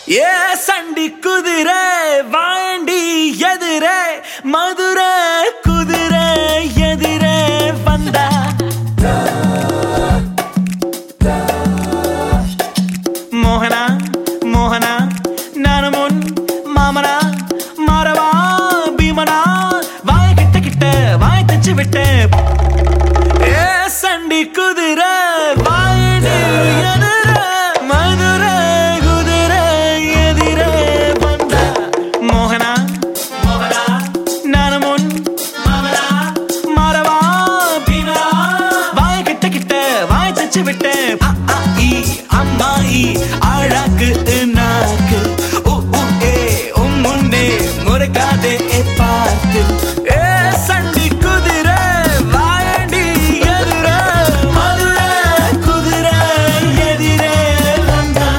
ஏ சண்டி குதிரை வாண்டி எதிரே மதுரை குதிரை எதிரே வந்தா மோகனா மோகனா நானும் உன் மாமனா மாறவா பீமனா வாய் கிட்ட கிட்ட வாய் தச்சு விட்ட ஏ சண்டி குதிரை வாண்டி எதிரே மதுரை குதிரை எதிரே வந்தா மோகனா மோகனா நானும் உன் மாமனா மாறவா பீமனா வாய் கிட்ட கிட்ட வாய் தச்சு விட்ட அ, அ, இ, அம்மா இ, ஆழாக்கு நாக்கு உ, உ, ஏ, உம் முன்னே முறைக்காதே ஏ பார்த்து ஏ சண்டி குதிரை வாயண்டி எதிரே மதுரை குதிரை எதிரே வந்தா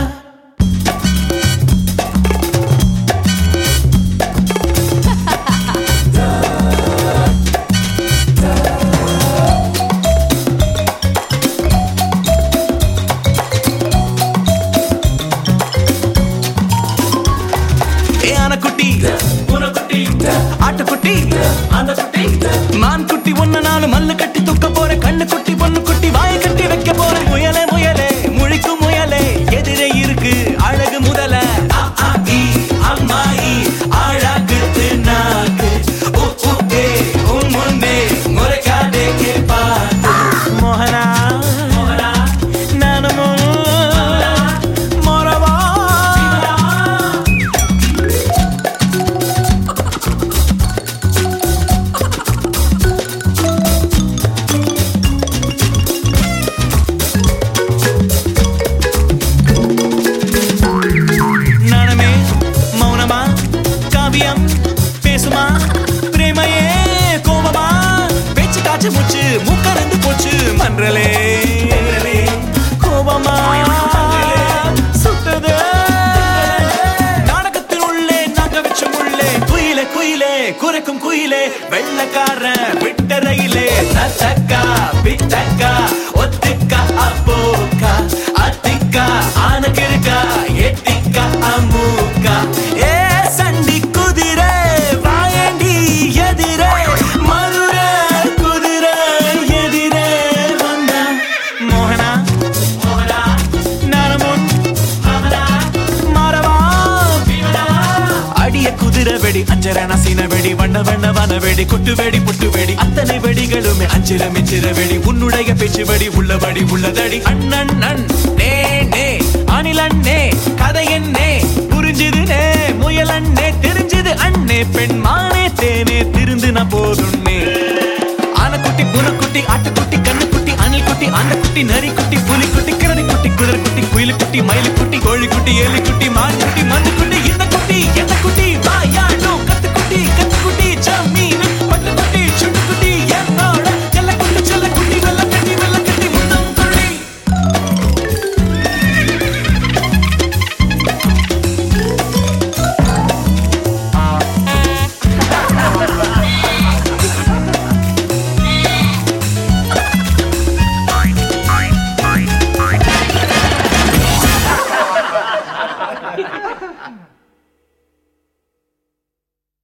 ஏ ஆனக்குட்டி பூனைக்குட்டி ஆட்டுக்குட்டி அந்த குட்டி மான் குட்டி ஒன்னு நாலு மல்லு கட்டி துக்க போற கண்ணு குட்டி பொண்ணு குட்டி வாய கட்டி வைக்க போற முயலே முயலே முழிக்கும் முயலே எதிரே இருக்கு அழகு முதல அ, ஆ, இ, அம்மா இ, ஆழாக்கு நாக்கு உ, உ, ஏ, உன் முன்னே முறைக்காதே கேட்பாட்டு மோகனா மோகனா நானும் மொரவா நாணமே மௌனமா காவியம் பேசுமா பிரேமையே கோபமா பேச்சு காய்ச்சி மூச்சு மூக்கறந்து போச்சு மன்றலே கோபமா சுட்டது நாடகத்தின் உள்ளே நாங்க வச்ச முள்ளே குயிலே குயிலே குறைக்கும் குயிலே வெள்ளக்கார விட்ட ரயிலே தத்தக்கா பித்தக்கா ஒத்துக்கா அப்போக்கா அத்திக்கா ஆனக்கிருக்கா எட்டிக்கா அம்மூக்கா ஏ சண்டி குதிரை வாயண்டி எதிரே மதுரை குதிரை எதிரே வந்தா மோகனா மோகனா நானமுன் மாமனா மாறவா பீமனா அடிய குதிரை வெடி அஞ்சரண சீன வெடி வண்ண வண்ண வன வெடி குட்டு வெடி புட்டு வெடி அத்தனை வெடிகளுமே அஞ்சிர மிச்சிர வெடி உன்னுடைய பேச்சு வெடி உள்ளபடி உள்ளதடி அண்ணன் அண் நே நே அணில் அண்ணே கதை என்னே புரிஞ்சுது நே முயல் அண்ணே தெரிஞ்சது அண்ணே பெண் மானே தேனே திருந்து நான் போதுன்னே ஆனக்குட்டி பூனைக்குட்டி ஆட்டுக்குட்டி கண்ணுக்குட்டி அணில் குட்டி அந்த குட்டி நரி குட்டி புலி குட்டி கிரடி குட்டி குதிரை குட்டி குயில் குட்டி மயில் குட்டி கோழி குட்டி ஏலி குட்டி மான் குட்டி மந்து குட்டி